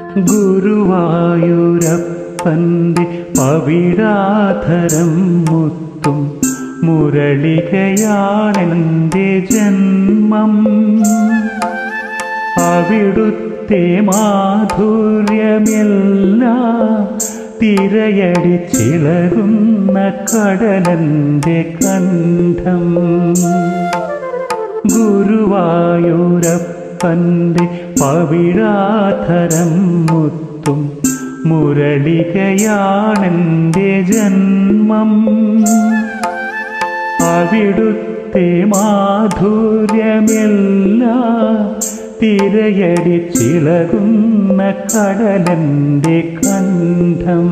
ഗുരുവായൂരപ്പൻ്റെ പവിഴാധരം മുത്തും മുരളികയാണെൻ്റെ ജന്മം അവിടുത്തെ മാധുര്യമെല്ലാം തിരയടിച്ചിളകുന്ന കടലന്റെ കണ്ഠം ഗുരുവായൂരപ്പൻ്റെ പവിഴാധരം മുത്തും മുരളികയാണെൻ്റെ ജന്മം അവിടുത്തെ മാധുര്യമെല്ലാം തിരയടിച്ചിളകുന്ന കടലന്റെ കണ്ഠം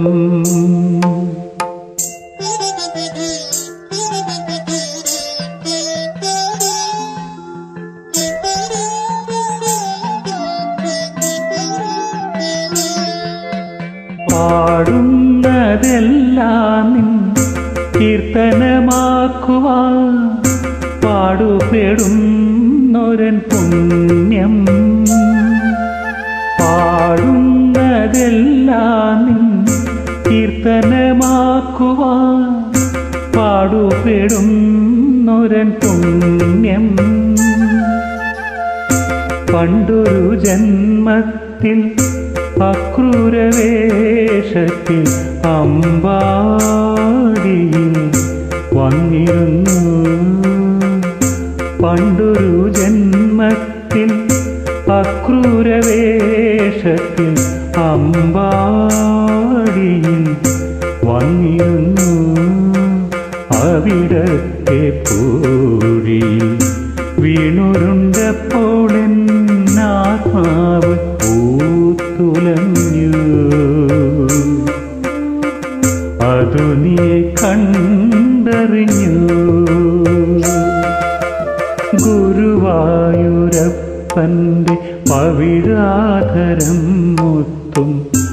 പാടുന്നതെല്ലാം നിൻ കീർത്തനമാക്കുവാൻ പാടുപെടുന്നൊരൻ പുണ്യം പാടുന്നതെല്ലാം നിൻ കീർത്തനമാക്കുവാൻ പാടുപെടുന്നൊരൻ പുണ്യം പണ്ടൊരു ജന്മത്തിൽ അക്രൂരവേഷത്തിൽ അമ്പാടിയിൽ വന്നിരുന്നു പണ്ടൊരു ജന്മത്തിൽ അക്രൂരവേഷത്തിൽ അമ്പാടിയിൽ വന്നിരുന്നു അവിടത്തെ പൂഴിയിൽ വീണുരുണ്ടപ്പോൾ എന്നാത്മാവ് പൂത്തുലഞ്ഞു അതു നീ കണ്ടറിഞ്ഞു ഗുരുവായൂരപ്പൻ്റെ പവിഴാധരം മുത്തും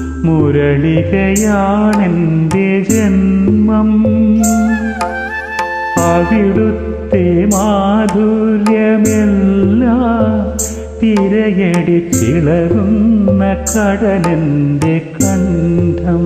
മുരളികയാണെൻ്റെ ജന്മം അവിടുത്തെ മാധുര്യമെല്ലാം തിരയടിച്ചിളകുന്ന കടലന്റെ കണ്ഠം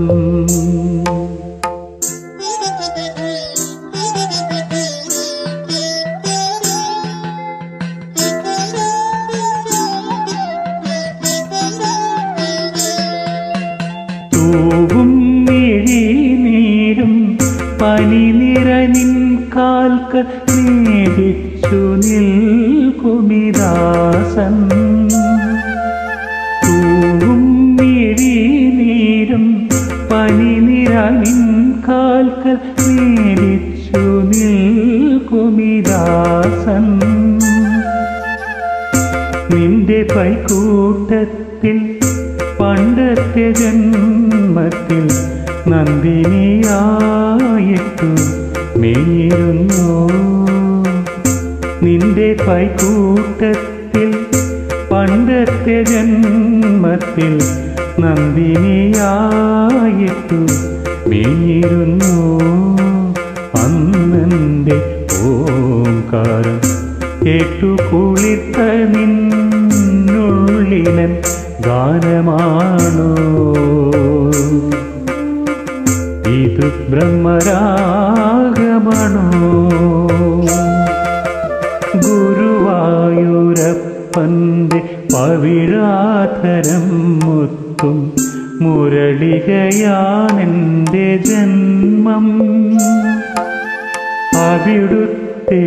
തൂവും മിഴിനീരും പനിനിറനിൻ കാൽക്ക നേദിച്ചു നിൽക്കുമിദാസൻ തൂവും മിഴിനീരും പനിനിറനിൻ കാൽക്ക നേദിച്ചു നിൽക്കുമിദാസൻ നിന്റെ പൈക്കൂട്ടത്തിൽ പണ്ടത്തെ ജന്മത്തിൽ നന്ദിനിയായിട്ടു നീരുന്നു നിന്റെ പൈക്കൂട്ടത്തിൽ പണ്ടത്തെ ജന്മത്തിൽ നന്ദിനിയായിട്ടു നീരുന്നു അന്നെൻ്റെ ഓംകാരം കേട്ടുകുളിത്ത നിന്നുള്ളിലൻ ഗാനമാണോ ഇത് ബ്രഹ്മരാഗമാണോ ഗുരുവായൂരപ്പൻ്റെ പവിഴാധരം മുത്തും മുരളികയാണെൻ്റെ ജന്മം അവിടുത്തെ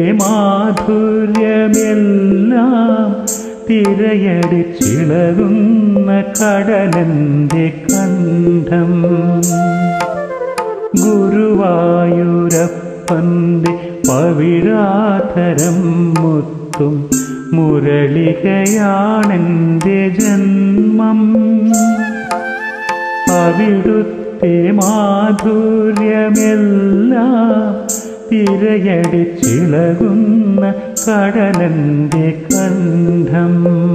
മാധുര്യമെല്ലാം തിരയടിച്ചിളകുന്ന കടലന്റെ കണ്ഠം ഗുരുവായൂരപ്പൻ്റെ പവിഴാധരം മുത്തും മുരളികയാണെൻ്റെ ജന്മം അവിടുത്തെ മാധുര്യമെല്ലാം തിരയടിച്ചിളകുന്ന കടലന്റെ കണ്ഠം